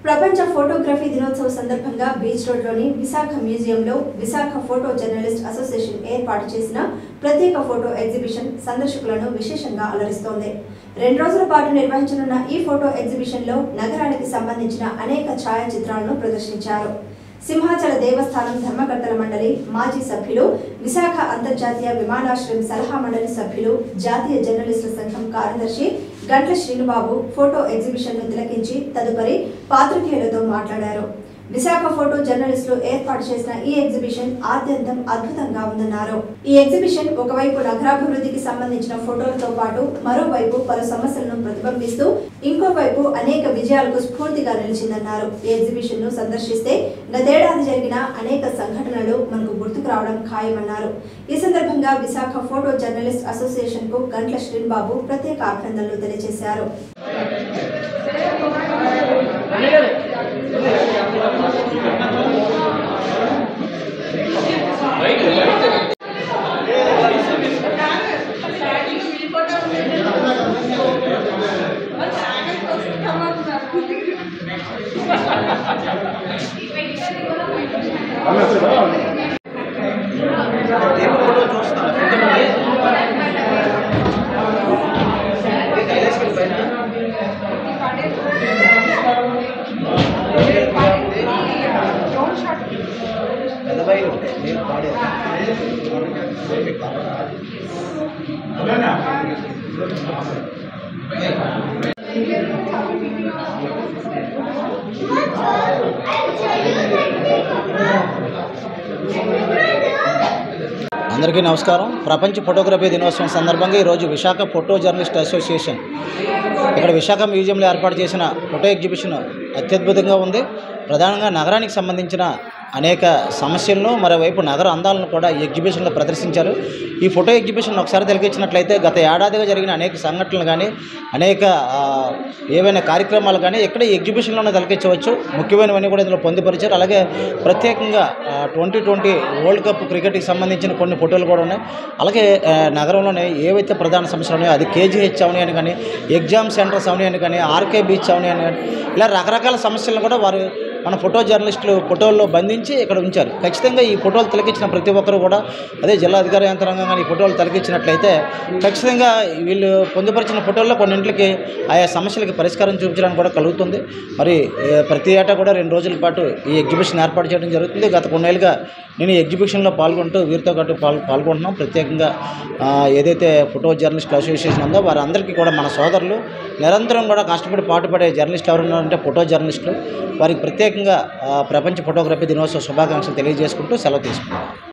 ప్రపంచ ఫోటోగ్రఫీ దినోత్సవ సందర్భంగా బీచ్ రోడ్లోని విశాఖ మ్యూజియంలో విశాఖ ఫోటో జర్నలిస్ట్ అసోసియేషన్ ఏర్పాటు చేసిన ప్రత్యేక ఫోటో ఎగ్జిబిషన్ సందర్శకులను విశేషంగా అలరిస్తోంది రెండు రోజుల పాటు నిర్వహించనున్న ఈ ఫోటో ఎగ్జిబిషన్లో నగరానికి సంబంధించిన అనేక ఛాయాచిత్రాలను ప్రదర్శించారు సింహాచల దేవస్థానం ధర్మకర్తల మండలి మాజీ సభ్యులు విశాఖ అంతర్జాతీయ విమానాశ్రయం సలహా మండలి సభ్యులు జాతీయ జర్నలిస్టుల సంఘం కార్యదర్శి గంట్ల శ్రీనుబాబు ఫోటో ఎగ్జిబిషన్ ను తిలకించి తదుపరి పాత్రికేయులతో మాట్లాడారు విశాఖ ఫోటో జర్నలిస్టులు ఏర్పాటు చేసిన ఈ ఎగ్జిబిషన్ ఆద్యంతం అద్భుతంగా ఉందన్నారు ఈ ఎగ్జిబిషన్ ఒకవైపు నగరాభివృద్ధికి సంబంధించిన ఫోటోలతో పాటు మరోవైపు పలు సమస్యలను ప్రతిబింబిస్తూ ఇంకోవైపు అనేక విజయాలకు స్ఫూర్తిగా నిలిచిందన్నారు ఈ ఎగ్జిబిషన్ ను సందర్శిస్తే గతేడాది జరిగిన అనేక సంఘటనలు మనకు గుర్తుకు రావడం ఖాయమన్నారు ఈ సందర్భంగా విశాఖ ఫోటో జర్నలిస్ట్ అసోసియేషన్ కు గంట్ల శ్రీనిబాబు ప్రత్యేక అభినందనలు తెలియజేశారు అందరికీ నమస్కారం ప్రపంచ ఫోటోగ్రఫీ దినోత్సవం సందర్భంగా ఈరోజు విశాఖ ఫోటో జర్నలిస్ట్ అసోసియేషన్ ఇక్కడ విశాఖ మ్యూజియంలో ఏర్పాటు చేసిన ఫోటో ఎగ్జిబిషన్ అత్యద్భుతంగా ఉంది ప్రధానంగా నగరానికి సంబంధించిన అనేక సమస్యలను మరోవైపు నగర అందాలను కూడా ఈ ఎగ్జిబిషన్లో ప్రదర్శించారు ఈ ఫోటో ఎగ్జిబిషన్ ఒకసారి తిలకించినట్లయితే గత ఏడాదిగా జరిగిన అనేక సంఘటనలు కానీ అనేక ఆ, ఏవైనా కార్యక్రమాలు కానీ ఇక్కడ ఈ ఎగ్జిబిషన్లోనే తిలకించవచ్చు ముఖ్యమైనవన్నీ కూడా ఇందులో పొందుపరిచారు అలాగే ప్రత్యేకంగా ట్వంటీ ట్వంటీ వరల్డ్ కప్ క్రికెట్కి సంబంధించిన కొన్ని ఫోటోలు కూడా ఉన్నాయి అలాగే ఆ, నగరంలోనే ఏవైతే ప్రధాన సమస్యలు ఉన్నాయో అది కేజీహెచ్ అవని అని కానీ ఎగ్జామ్ సెంటర్స్ అవని అని కానీ ఆర్కే బీచ్ అవని అని కానీ ఇలా రకరకాల సమస్యలను కూడా వారు మన ఫోటో జర్నలిస్టులు ఫోటోల్లో బంధించి ఇక్కడ ఉంచారు ఖచ్చితంగా ఈ ఫోటోలు తిలకించిన ప్రతి ఒక్కరు కూడా అదే జిల్లా అధికార యంత్రాంగం కానీ ఈ ఫోటోలు తిలకించినట్లయితే ఖచ్చితంగా వీళ్ళు పొందుపరిచిన ఫోటోల్లో కొన్నింటికి ఆయా సమస్యలకి పరిష్కారం చూపించడానికి కూడా కలుగుతుంది మరి ఏ, ప్రతి ఏటా కూడా రెండు రోజుల పాటు ఈ ఎగ్జిబిషన్ ఏర్పాటు చేయడం జరుగుతుంది గత కొన్నేళ్ళుగా నేను ఈ ఎగ్జిబిషన్లో పాల్గొంటూ వీరితో పాటు పాల్ పాల్గొంటున్నాం ప్రత్యేకంగా ఆ, ఏదైతే ఫోటో జర్నలిస్ట్ అసోసియేషన్ ఉందో వారందరికీ కూడా మన సోదరులు నిరంతరం కూడా కష్టపడి పాటుపడే జర్నలిస్టులు ఎవరు ఉన్నారంటే ఫోటో జర్నలిస్టులు వారికి ప్రత్యేకంగా ఆ, ప్రపంచ ఫోటోగ్రఫీ దినోత్సవ శుభాకాంక్షలు తెలియజేసుకుంటూ సెలవు తీసుకుంటాం